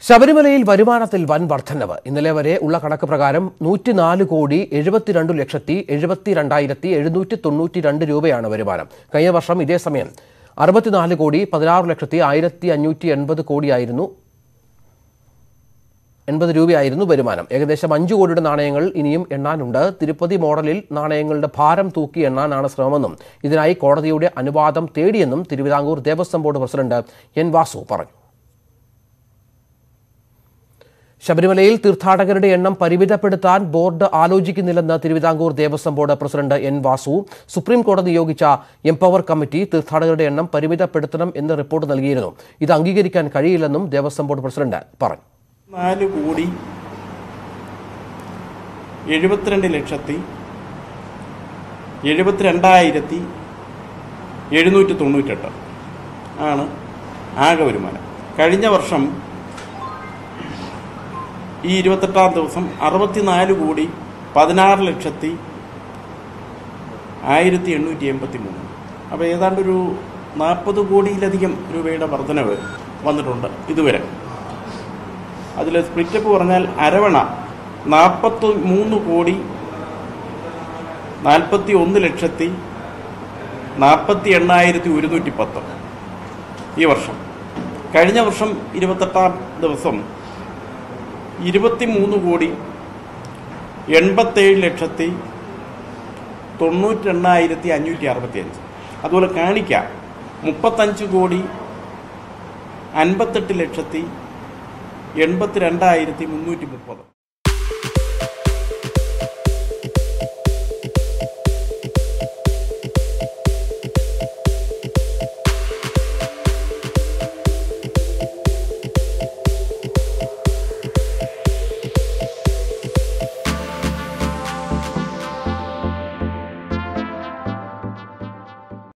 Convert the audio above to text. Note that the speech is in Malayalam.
ശബരിമലയിൽ വരുമാനത്തിൽ വൻ വർധനവ് ഇന്നലെ വരെ ഉള്ള കണക്ക് പ്രകാരം നൂറ്റിനാല് കോടി എഴുപത്തിരണ്ട് ലക്ഷത്തി എഴുപത്തിരണ്ടായിരത്തി എഴുന്നൂറ്റി തൊണ്ണൂറ്റി രണ്ട് രൂപയാണ് വരുമാനം കഴിഞ്ഞ വർഷം ഇതേ സമയം അറുപത്തിനാല് കോടി പതിനാറ് ലക്ഷത്തി ആയിരത്തി അഞ്ഞൂറ്റി എൺപത് കോടിയായിരുന്നു എൺപത് രൂപയായിരുന്നു വരുമാനം ഏകദേശം അഞ്ചു കോടിയുടെ നാണയങ്ങൾ ഇനിയും എണ്ണാനുണ്ട് തിരുപ്പതി മോഡലിൽ നാണയങ്ങളുടെ ഭാരം തൂക്കി എണ്ണാനാണ് ശ്രമമെന്നും ഇതിനായി കോടതിയുടെ അനുവാദം തേടിയെന്നും Thiruvithamkoor Devaswom board president N Vasu പറഞ്ഞു ശബരിമലയിൽ തീർത്ഥാടകരുടെ എണ്ണം പരിമിതപ്പെടുത്താൻ ബോർഡ് ആലോചിക്കുന്നില്ലെന്ന് Thiruvithamkoor Devaswom board president N Vasu supreme കോടതി നിയോഗിച്ച എംപവർ കമ്മിറ്റി തീർത്ഥാടകരുടെ എണ്ണം പരിമിതപ്പെടുത്തണം എന്ന് റിപ്പോർട്ട് നൽകിയിരുന്നു ഇത് അംഗീകരിക്കാൻ കഴിയില്ലെന്നും ദേവസ്വം ബോർഡ് പ്രസിഡന്റ് പറഞ്ഞു നാല് കോടി എഴുപത്തിരണ്ട് ലക്ഷത്തി എഴുപത്തിരണ്ടായിരത്തി എഴുന്നൂറ്റി തൊണ്ണൂറ്റെട്ട് ആണ് ആകെ വരുമാനം കഴിഞ്ഞ വർഷം ഈ ഇരുപത്തെട്ടാം ദിവസം അറുപത്തിനാല് കോടി പതിനാറ് ലക്ഷത്തി ആയിരത്തി എണ്ണൂറ്റി എൺപത്തി മൂന്ന് അപ്പോൾ ഏതാണ്ടൊരു നാൽപ്പത് കോടിയിലധികം രൂപയുടെ വർധനവ് വന്നിട്ടുണ്ട് ഇതുവരെ അതിൽ സ്പ്ലിറ്റപ്പ് പറഞ്ഞാൽ അരവണ നാൽപ്പത്തി മൂന്ന് കോടി നാൽപ്പത്തി ഒന്ന് ലക്ഷത്തി നാൽപ്പത്തി എണ്ണായിരത്തി ഒരുന്നൂറ്റി പത്ത് ഈ വർഷം കഴിഞ്ഞ വർഷം ഇരുപത്തെട്ടാം ദിവസം ഇരുപത്തി മൂന്ന് കോടി എൺപത്തേഴ് ലക്ഷത്തി തൊണ്ണൂറ്റെണ്ണായിരത്തി അഞ്ഞൂറ്റി അറുപത്തി അഞ്ച് അതുപോലെ കാണിക്ക മുപ്പത്തഞ്ച് കോടി അൻപത്തെട്ട് ലക്ഷത്തി എൺപത്തി രണ്ടായിരത്തി മുന്നൂറ്റി മുപ്പത്